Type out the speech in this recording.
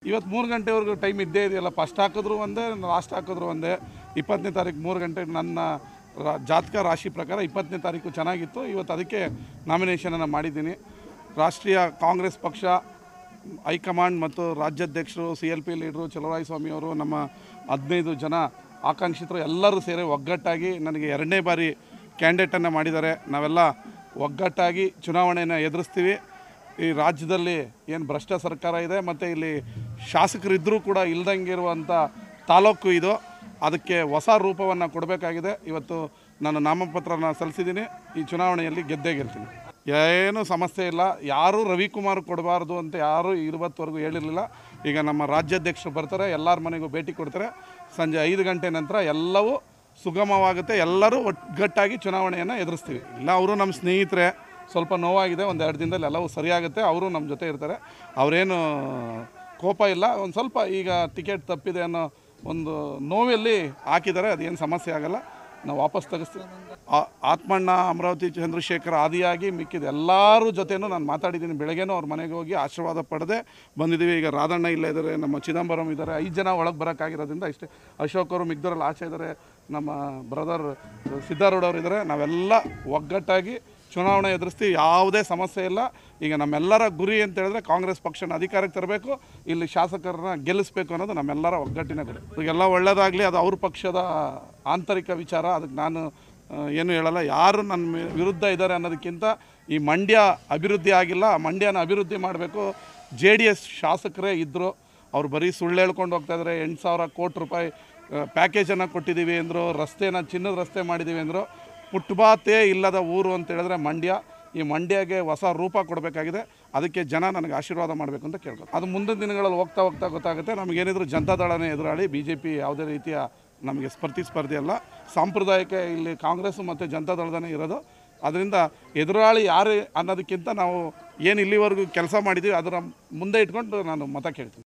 ಇವತ್ತು ಮೂರು ಗಂಟೆವರೆಗೂ ಟೈಮ್ ಇದ್ದೇ ಇದೆಯಲ್ಲ ಫಸ್ಟ್ ಹಾಕಿದ್ರು ಒಂದೇ ಲಾಸ್ಟ್ ಹಾಕಿದ್ರು ಒಂದೇ ಇಪ್ಪತ್ತನೇ ತಾರೀಕು ಮೂರು ಗಂಟೆ ನನ್ನ ರಾ- ಜಾತಕ ರಾಶಿ ಪ್ರಕಾರ ಇಪ್ಪತ್ತನೇ ತಾರೀಕು ಚೆನ್ನಾಗಿತ್ತು ಇವತ್ತು ಅದಕ್ಕೆ ನಾಮಿನೇಷನನ್ನು ಮಾಡಿದ್ದೀನಿ ರಾಷ್ಟ್ರೀಯ ಕಾಂಗ್ರೆಸ್ ಪಕ್ಷ ಹೈಕಮಾಂಡ್ ಮತ್ತು ರಾಜ್ಯಾಧ್ಯಕ್ಷರು ಸಿ ಎಲ್ ಪಿ ಲೀಡ್ರು ಚಲುವರಾಯಸ್ವಾಮಿಯವರು ನಮ್ಮ ಹದಿನೈದು ಜನ ಆಕಾಂಕ್ಷಿತರು ಎಲ್ಲರೂ ಸೇರಿ ಒಗ್ಗಟ್ಟಾಗಿ ನನಗೆ ಎರಡನೇ ಬಾರಿ ಕ್ಯಾಂಡಿಡೇಟನ್ನು ಮಾಡಿದ್ದಾರೆ ನಾವೆಲ್ಲ ಒಗ್ಗಟ್ಟಾಗಿ ಚುನಾವಣೆಯನ್ನು ಎದುರಿಸ್ತೀವಿ ಈ ರಾಜ್ಯದಲ್ಲಿ ಏನು ಭ್ರಷ್ಟ ಸರ್ಕಾರ ಇದೆ ಮತ್ತು ಇಲ್ಲಿ ಶಾಸಕರಿದ್ದರೂ ಕೂಡ ಇಲ್ದಂಗೆ ಇರುವಂಥ ತಾಲೂಕು ಇದು ಅದಕ್ಕೆ ಹೊಸ ರೂಪವನ್ನು ಕೊಡಬೇಕಾಗಿದೆ ಇವತ್ತು ನಾನು ನಾಮಪತ್ರನ ಸಲ್ಲಿಸಿದ್ದೀನಿ ಈ ಚುನಾವಣೆಯಲ್ಲಿ ಗೆದ್ದೇ ಗೆಲ್ತೀನಿ ಏನೂ ಸಮಸ್ಯೆ ಇಲ್ಲ ಯಾರೂ ರವಿಕುಮಾರ್ ಕೊಡಬಾರ್ದು ಅಂತ ಯಾರೂ ಇವತ್ತವರೆಗೂ ಹೇಳಿರಲಿಲ್ಲ ಈಗ ನಮ್ಮ ರಾಜ್ಯಾಧ್ಯಕ್ಷರು ಬರ್ತಾರೆ ಎಲ್ಲರ ಮನೆಗೂ ಭೇಟಿ ಕೊಡ್ತಾರೆ ಸಂಜೆ ಐದು ಗಂಟೆ ನಂತರ ಎಲ್ಲವೂ ಸುಗಮವಾಗುತ್ತೆ ಎಲ್ಲರೂ ಒಗ್ಗಟ್ಟಾಗಿ ಚುನಾವಣೆಯನ್ನು ಎದುರಿಸ್ತೀವಿ ಇಲ್ಲ ಅವರು ನಮ್ಮ ಸ್ನೇಹಿತರೆ ಸ್ವಲ್ಪ ನೋವಾಗಿದೆ ಒಂದು ಎರಡು ದಿನದಲ್ಲಿ ಎಲ್ಲವೂ ಸರಿಯಾಗುತ್ತೆ ಅವರು ನಮ್ಮ ಜೊತೆ ಇರ್ತಾರೆ ಅವರೇನು ಕೋಪ ಇಲ್ಲ ಒಂದು ಸ್ವಲ್ಪ ಈಗ ಟಿಕೆಟ್ ತಪ್ಪಿದೆ ಅನ್ನೋ ಒಂದು ನೋವಲ್ಲಿ ಹಾಕಿದ್ದಾರೆ ಅದೇನು ಸಮಸ್ಯೆ ಆಗಲ್ಲ ನಾವು ವಾಪಸ್ ತೆಗೆಸ್ತೀವಿ ಆ- ಆತ್ಮಣ್ಣ ಅಮರಾವತಿ ಚಂದ್ರಶೇಖರ್ ಆದಿಯಾಗಿ ಮಿಕ್ಕಿದ ಎಲ್ಲರೂ ಜೊತೆನೂ ನಾನು ಮಾತಾಡಿದ್ದೀನಿ ಬೆಳಗ್ಗೆನೂ ಅವ್ರ ಮನೆಗೆ ಹೋಗಿ ಆಶೀರ್ವಾದ ಪಡೆದೆ ಬಂದಿದ್ದೀವಿ ಈಗ ರಾಧಣ್ಣ ಇಲ್ಲ ಇದ್ದಾರೆ ನಮ್ಮ ಚಿದಂಬರಂ ಇದ್ದಾರೆ ಐದು ಜನ ಒಳಗೆ ಬರೋಕ್ಕಾಗಿರೋದ್ರಿಂದ ಇಷ್ಟೇ ಅಶೋಕ್ ಅವರು ಮಿಗ್ದವರಲ್ಲಿ ಆಚೆ ಇದ್ದಾರೆ ನಮ್ಮ ಬ್ರದರ್ ಸಿದ್ದಾರೂಢವ್ರು ಇದ್ದಾರೆ ನಾವೆಲ್ಲ ಒಗ್ಗಟ್ಟಾಗಿ ಚುನಾವಣೆ ಎದುರಿಸ್ತೀವಿ ಯಾವುದೇ ಸಮಸ್ಯೆ ಇಲ್ಲ ಈಗ ನಮ್ಮೆಲ್ಲರ ಗುರಿ ಅಂತ ಹೇಳಿದ್ರೆ ಕಾಂಗ್ರೆಸ್ ಪಕ್ಷನ ಅಧಿಕಾರಕ್ಕೆ ತರಬೇಕು ಇಲ್ಲಿ ಶಾಸಕರನ್ನ ಗೆಲ್ಲಿಸ್ಬೇಕು ಅನ್ನೋದು ನಮ್ಮೆಲ್ಲರ ಒಗ್ಗಟ್ಟಿನ ಗುರಿ ಈಗೆಲ್ಲ ಒಳ್ಳೆಯದಾಗಲಿ ಅದು ಅವ್ರ ಪಕ್ಷದ ಆಂತರಿಕ ವಿಚಾರ ಅದಕ್ಕೆ ನಾನು ಆ, ಏನು ಹೇಳಲ್ಲ ಯಾರು ನನ್ನ ಮೇ- ವಿರುದ್ಧ ಇದ್ದಾರೆ ಅನ್ನೋದಕ್ಕಿಂತ ಈ ಮಂಡ್ಯ ಅಭಿವೃದ್ಧಿ ಆಗಿಲ್ಲ ಆ ಮಂಡ್ಯನ ಅಭಿವೃದ್ಧಿ ಮಾಡಬೇಕು ಜೆ ಡಿ ಎಸ್ ಶಾಸಕರೇ ಇದ್ದರು ಅವ್ರು ಬರೀ ಸುಳ್ಳು ಹೇಳ್ಕೊಂಡು ಹೋಗ್ತಾ ಇದ್ದಾರೆ ಎಂಟು ಸಾವಿರ ಕೋಟಿ ರೂಪಾಯಿ ಪ್ಯಾಕೇಜನ್ನು ಕೊಟ್ಟಿದ್ದೀವಿ ಅಂದರು ರಸ್ತೆನ ಚಿನ್ನದ ರಸ್ತೆ ಮಾಡಿದ್ದೀವಿ ಅಂದರು ಫುಟ್ಪಾತೇ ಇಲ್ಲದ ಊರು ಅಂತ ಹೇಳಿದ್ರೆ ಮಂಡ್ಯ ಈ ಮಂಡ್ಯಗೆ ಹೊಸ ರೂಪ ಕೊಡಬೇಕಾಗಿದೆ ಅದಕ್ಕೆ ಜನ ನನಗೆ ಆಶೀರ್ವಾದ ಮಾಡಬೇಕು ಅಂತ ಕೇಳ್ಬೋದು ಅದು ಮುಂದಿನ ದಿನಗಳಲ್ಲಿ ಹೋಗ್ತಾ ಹೋಗ್ತಾ ಗೊತ್ತಾಗುತ್ತೆ ನಮಗೇನಿದ್ರು ಜನತಾದಳನೇ ಎದುರಾಳಿ ಬಿ ಜೆ ಪಿ ಯಾವುದೇ ರೀತಿಯ ನಮಗೆ ಸ್ಪರ್ಧಿ ಸ್ಪರ್ಧೆ ಅಲ್ಲ ಸಾಂಪ್ರದಾಯಿಕ ಇಲ್ಲಿ ಕಾಂಗ್ರೆಸ್ ಮತ್ತು ಜನತಾದಳದನೇ ಇರೋದು ಅದರಿಂದ ಎದುರಾಳಿ ಯಾರು ಅನ್ನೋದಕ್ಕಿಂತ ನಾವು ಏನು ಇಲ್ಲಿವರೆಗೂ ಕೆಲಸ ಮಾಡಿದ್ದೀವಿ ಅದರ ಮುಂದೆ ಇಟ್ಕೊಂಡು ನಾನು ಮತ ಕೇಳ್ತೀನಿ